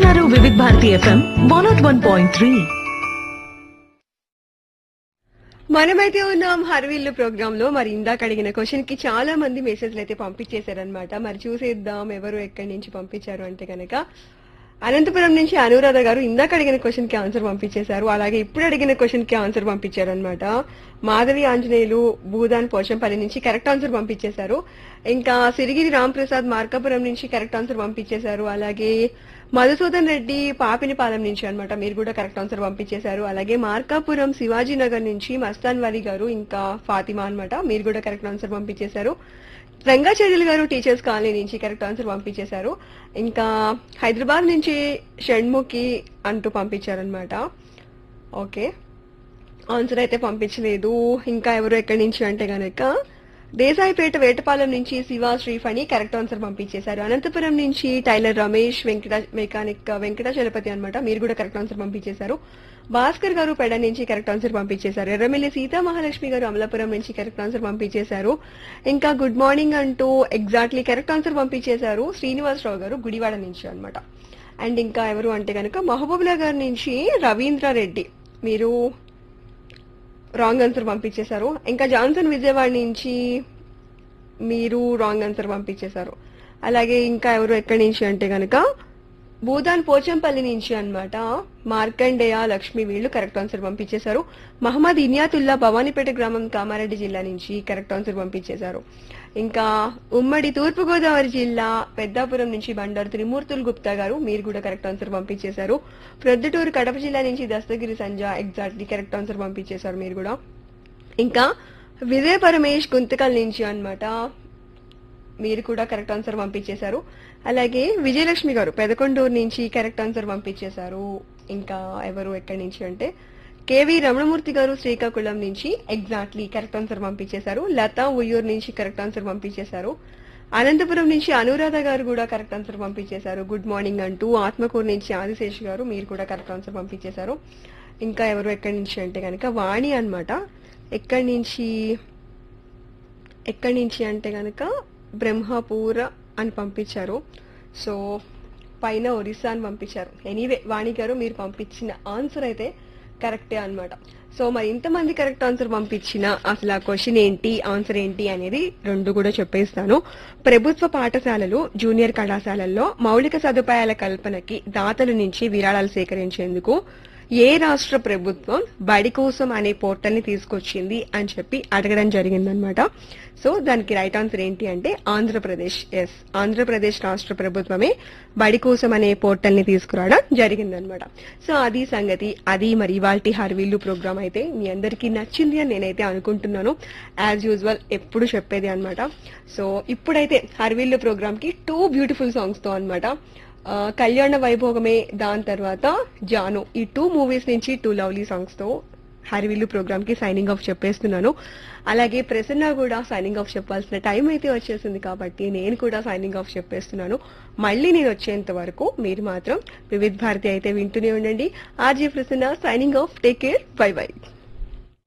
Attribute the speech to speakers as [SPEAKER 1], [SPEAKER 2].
[SPEAKER 1] వింటున్నారు Vividh Bharati FM one nought one point three
[SPEAKER 2] మనమైతే ఉన్నాం హర్విల్లు ప్రోగ్రామ్ లో మరి ఇందాక అడిగిన క్వశ్చన్ కి చాలా మంది మెసేజ్లు అయితే పంపించేశారనమాట మరి చూసేద్దాం ఎవరు ఎక్కడి నుంచి పంపించారు అంటే కనుక అనంతపురం నుంచి అనురాధ గారు ఇందాక అడిగిన క్వశ్చన్ కి ఆన్సర్ పంపించేశారు అలాగే ఇప్పుడు అడిగిన క్వశ్చన్ కి ఆన్సర్ పంపించారు అనమాట మాధవి ఆంజనేయులు భూదాన్ పోషంపల్లి నుంచి కరెక్ట్ ఆన్సర్ పంపించేశారు ఇంకా సిరిగిరి రాంప్రసాద్ మార్కాపురం నుంచి కరెక్ట్ ఆన్సర్ పంపించేశారు అలాగే మధుసూదన్ రెడ్డి పాపినిపాలెం నుంచి అన్నమాట మీరు కూడా కరెక్ట్ ఆన్సర్ పంపించేశారు అలాగే మార్కాపురం శివాజీ నగర్ నుంచి మస్తాన్ వలి గారు ఇంకా ఫాతిమా అన్నమాట మీరు కూడా కరెక్ట్ ఆన్సర్ పంపించేశారు రంగాచార్యులు గారు టీచర్స్ కాలనీ నుంచి కరెక్ట్ ఆన్సర్ పంపించేశారు ఇంకా హైదరాబాద్ నుంచి షణ్ముఖి అంటూ పంపించారనమాట ఓకే ఆన్సర్ అయితే పంపించలేదు ఇంకా ఎవరు ఎక్కడి నుంచి అంటే గనక దేశాయిపేట వేటపాలెం నుంచి శివ శ్రీఫణి కరెక్ట్ ఆన్సర్ పంపించేశారు అనంతపురం నుంచి టైలర్ రమేష్ వెంకట మెకానిక్ వెంకటాచలపతి అన్నమాట మీరు కూడా కరెక్ట్ ఆన్సర్ పంపించేశారు భాస్కర్ గారు పెడ నుంచి కరెక్ట్ ఆన్సర్ పంపించేశారు ఎర్రమిల్లి సీతా మహాలక్ష్మి గారు అమలాపురం నుంచి కరెక్ట్ ఆన్సర్ పంపించేశారు ఇంకా గుడ్ మార్నింగ్ అంటూ ఎగ్జాక్ట్లీ కరెక్ట్ ఆన్సర్ పంపించేశారు శ్రీనివాసరావు గారు గుడివాడ నుంచి అన్నమాట అండ్ ఇంకా ఎవరు అంటే కనుక మహబూబుల్లా గారి నుంచి రవీంద్ర రెడ్డి మీరు రాంగ్ ఆన్సర్ పంపించేశారు ఇంకా జాన్సన్ విజయవాడ నుంచి మీరు రాంగ్ ఆన్సర్ పంపించేశారు అలాగే ఇంకా ఎవరు ఎక్కడి నుంచి అంటే గనక భూదాన్ పోచంపల్లి నుంచి అన్నమాట మార్కండేయ లక్ష్మి వీళ్ళు కరెక్ట్ ఆన్సర్ పంపించేశారు మహమ్మద్ ఇనియాతుల్లా భవానీపేట గ్రామం కామారెడ్డి జిల్లా నుంచి కరెక్ట్ ఆన్సర్ పంపించేశారు ఇంకా ఉమ్మడి తూర్పుగోదావరి జిల్లా పెద్దాపురం నుంచి బండారు త్రిమూర్తులు గుప్తా గారు మీరు కూడా కరెక్ట్ ఆన్సర్ పంపించేశారు ప్రొద్దుటూరు కడప జిల్లా నుంచి దస్తగిరి సంజ ఎగ్జాక్ట్లీ కరెక్ట్ ఆన్సర్ పంపించేశారు మీరు కూడా ఇంకా విజయ పరమేష్ గుంతకల్ నుంచి అన్నమాట మీరు కూడా కరెక్ట్ ఆన్సర్ పంపించేశారు అలాగే విజయలక్ష్మి గారు పెదకొండూరు నుంచి కరెక్ట్ ఆన్సర్ పంపించేశారు ఇంకా ఎవరు ఎక్కడి నుంచి అంటే కేవి రమణమూర్తి గారు శ్రీకాకుళం నుంచి ఎగ్జాక్ట్లీ కరెక్ట్ ఆన్సర్ పంపించేశారు లతా ఉయ్యూరు నుంచి కరెక్ట్ ఆన్సర్ పంపించేశారు అనంతపురం నుంచి అనురాధ గారు కూడా కరెక్ట్ ఆన్సర్ పంపించేశారు గుడ్ మార్నింగ్ అంటూ ఆత్మకూరు నుంచి ఆదిశేష్ గారు మీరు కూడా కరెక్ట్ ఆన్సర్ పంపించేశారు ఇంకా ఎవరు ఎక్కడి నుంచి అంటే కనుక వాణి అన్నమాట ఎక్కడి నుంచి ఎక్కడి నుంచి అంటే కనుక బ్రహ్మపూర అని పంపించారు సో పైన ఒరిస్సా అని పంపించారు ఎనీవే వాణి గారు మీరు పంపించిన ఆన్సర్ అయితే కరెక్టే అన్నమాట సో మరి ఇంతమంది కరెక్ట్ ఆన్సర్ పంపించిన అసలు ఆ క్వశ్చన్ ఏంటి ఆన్సర్ ఏంటి అనేది రెండు కూడా చెప్పేస్తాను ప్రభుత్వ పాఠశాలలు జూనియర్ కళాశాలల్లో మౌలిక సదుపాయాల కల్పనకి దాతల నుంచి విరాళాలు సేకరించేందుకు ఏ రాష్ట్ర ప్రభుత్వం బడి కోసం అనే పోర్టల్ ని తీసుకొచ్చింది అని చెప్పి అడగడం జరిగిందనమాట సో దానికి రైట్ ఆన్సర్ ఏంటి అంటే ఆంధ్రప్రదేశ్ ఎస్ ఆంధ్రప్రదేశ్ రాష్ట్ర ప్రభుత్వమే బడి కోసం అనే పోర్టల్ ని తీసుకురావడం జరిగిందనమాట సో అది సంగతి అది మరి ఇవాల్టి హర్వీల్లు ప్రోగ్రామ్ అయితే మీ అందరికీ నచ్చింది అని నేనైతే అనుకుంటున్నాను యాజ్ యూజువల్ ఎప్పుడు చెప్పేది అన్నమాట సో ఇప్పుడైతే హర్వీల్లు ప్రోగ్రామ్ కి టూ బ్యూటిఫుల్ సాంగ్స్ తో అన్నమాట ఆ, కళ్యాణ వైభోగమే దాని తర్వాత జాను ఈ టూ మూవీస్ నుంచి టూ లవ్లీ సాంగ్స్ తో హరివిల్లు ప్రోగ్రామ్ కి సైనింగ్ ఆఫ్ చెప్పేస్తున్నాను అలాగే ప్రసన్న కూడా సైనింగ్ ఆఫ్ చెప్పాల్సిన టైం అయితే వచ్చేసింది కాబట్టి నేను కూడా సైనింగ్ ఆఫ్ చెప్పేస్తున్నాను మళ్ళీ నేను వచ్చేంత వరకు మీరు మాత్రం వివిధ్ భారతి అయితే వింటూనే ఉండండి RJ Prasanna signing off take care bye by